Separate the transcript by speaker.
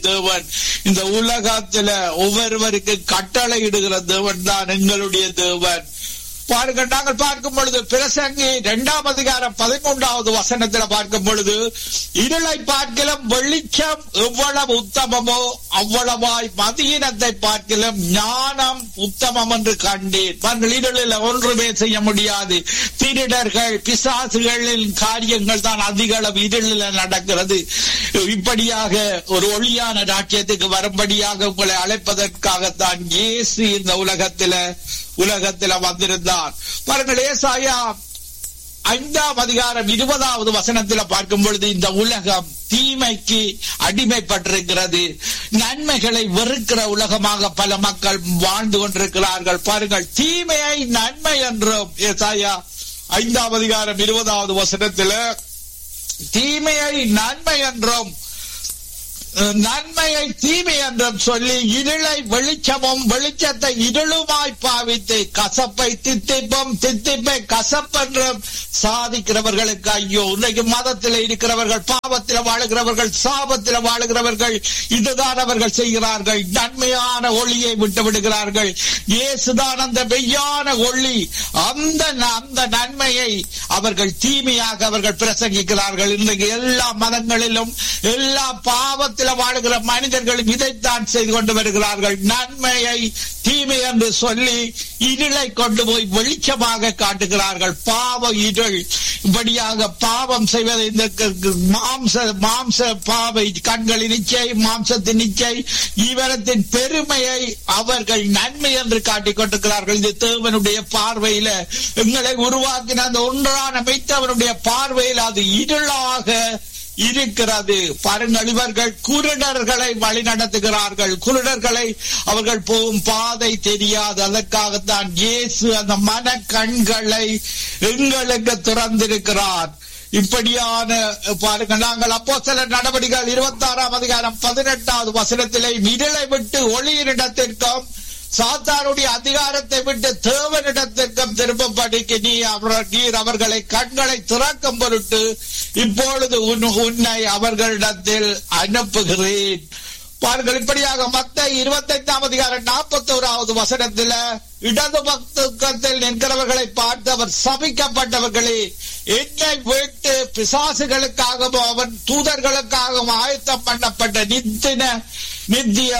Speaker 1: தேவன் இந்த உலகத்துல ஒவ்வொருவருக்கு கட்டளை இடுகிற தேவன் தான் எங்களுடைய தேவன் பாருங்கள் நாங்கள் பார்க்கும் பொழுது பிரசங்கி இரண்டாம் அதிகாரம் பதிமூன்றாவது வசனத்துல பார்க்கும் பொழுது இருளை பார்க்கலும் வெளிச்சம் எவ்வளவு உத்தமமோ அவ்வளவாய் மதியினத்தை பார்க்கலும் ஞானம் உத்தமம் என்று கண்டேன் பாருங்கள் இருளில் ஒன்றுமே செய்ய முடியாது திருடர்கள் பிசாசுகளின் காரியங்கள் தான் அதிக அளவு இருளில் நடக்கிறது இப்படியாக ஒரு ஒளியான ராஜ்யத்துக்கு வரும்படியாக உங்களை அழைப்பதற்காகத்தான் இயேசு இந்த உலகத்தில உலகத்துல வந்திருந்தார் பாருங்கள் ஏசாயா ஐந்தாம் அதிகாரம் இருபதாவது வசனத்துல பார்க்கும் பொழுது இந்த உலகம் தீமைக்கு அடிமைப்பட்டிருக்கிறது நன்மைகளை வெறுக்கிற உலகமாக பல மக்கள் வாழ்ந்து கொண்டிருக்கிறார்கள் பாருங்கள் தீமையை நன்மை என்றும் ஏசாயா ஐந்தாம் அதிகாரம் இருபதாவது வசனத்துல தீமையை நன்மை என்றும் நன்மையை தீமை என்றும் சொல்லி இருளை வெளிச்சமும் வெளிச்சத்தை இருளுமாய் பாவித்து கசப்பை தித்திப்பும் தித்திப்பை கசப்பென்றும் சாதிக்கிறவர்களுக்கு ஐயோ இன்னைக்கு மதத்தில் இருக்கிறவர்கள் பாவத்தில் வாழுகிறவர்கள் சாபத்தில் வாழுகிறவர்கள் இதுதான் அவர்கள் செய்கிறார்கள் நன்மையான ஒளியை விட்டு விடுகிறார்கள் இயேசுதான் அந்த மெய்யான ஒளி அந்த அந்த நன்மையை அவர்கள் தீமையாக அவர்கள் பிரசங்கிக்கிறார்கள் இன்றைக்கு எல்லா மதங்களிலும் எல்லா பாவத்தில் உலகத்தில் வாழுகிற மனிதர்கள் இதைத்தான் செய்து கொண்டு வருகிறார்கள் நன்மையை தீமை என்று சொல்லி இருளை கொண்டு போய் வெளிச்சமாக காட்டுகிறார்கள் பாவ இருள் இப்படியாக பாவம் செய்வதை இந்த மாம்ச மாம்ச பாவை கண்களின் நிச்சை மாம்சத்தின் நிச்சை இவரத்தின் பெருமையை அவர்கள் நன்மை என்று காட்டிக் கொண்டிருக்கிறார்கள் இது தேவனுடைய பார்வையில எங்களை உருவாக்கின அந்த ஒன்றான மெய்த்தவனுடைய பார்வையில் அது இருளாக இருக்கிறது பாருங்கள் இவர்கள் குருடர்களை வழி நடத்துகிறார்கள் குருடர்களை அவர்கள் போகும் பாதை தெரியாது அதற்காகத்தான் இயேசு அந்த மன கண்களை எங்களுக்கு திறந்திருக்கிறார் இப்படியான பாருங்க நாங்கள் அப்போ சில நடவடிக்கைகள் இருபத்தி ஆறாம் அதிகாரம் பதினெட்டாவது வசனத்திலே விரலை விட்டு ஒளியினிடத்திற்கும் சாத்தானுடைய அதிகாரத்தை விட்டு தேவனிடத்திற்கும் திரும்பப்படிக்கு நீ அவர் நீர் அவர்களை கண்களை திறக்கும் பொருட்டு இப்பொழுது உன்னை அவர்களிடத்தில் அனுப்புகிறேன் பாருங்கள் இப்படியாக மத்த இருபத்தி ஐந்தாம் அதிகாரம் நாற்பத்தி ஓராவது வசனத்தில் இடது பக்கத்தில் நிற்கிறவர்களை பார்த்து அவர் சபிக்கப்பட்டவர்களே என்னை விட்டு பிசாசுகளுக்காகவும் அவன் தூதர்களுக்காகவும் ஆயத்தம் பண்ணப்பட்ட நித்தின நித்திய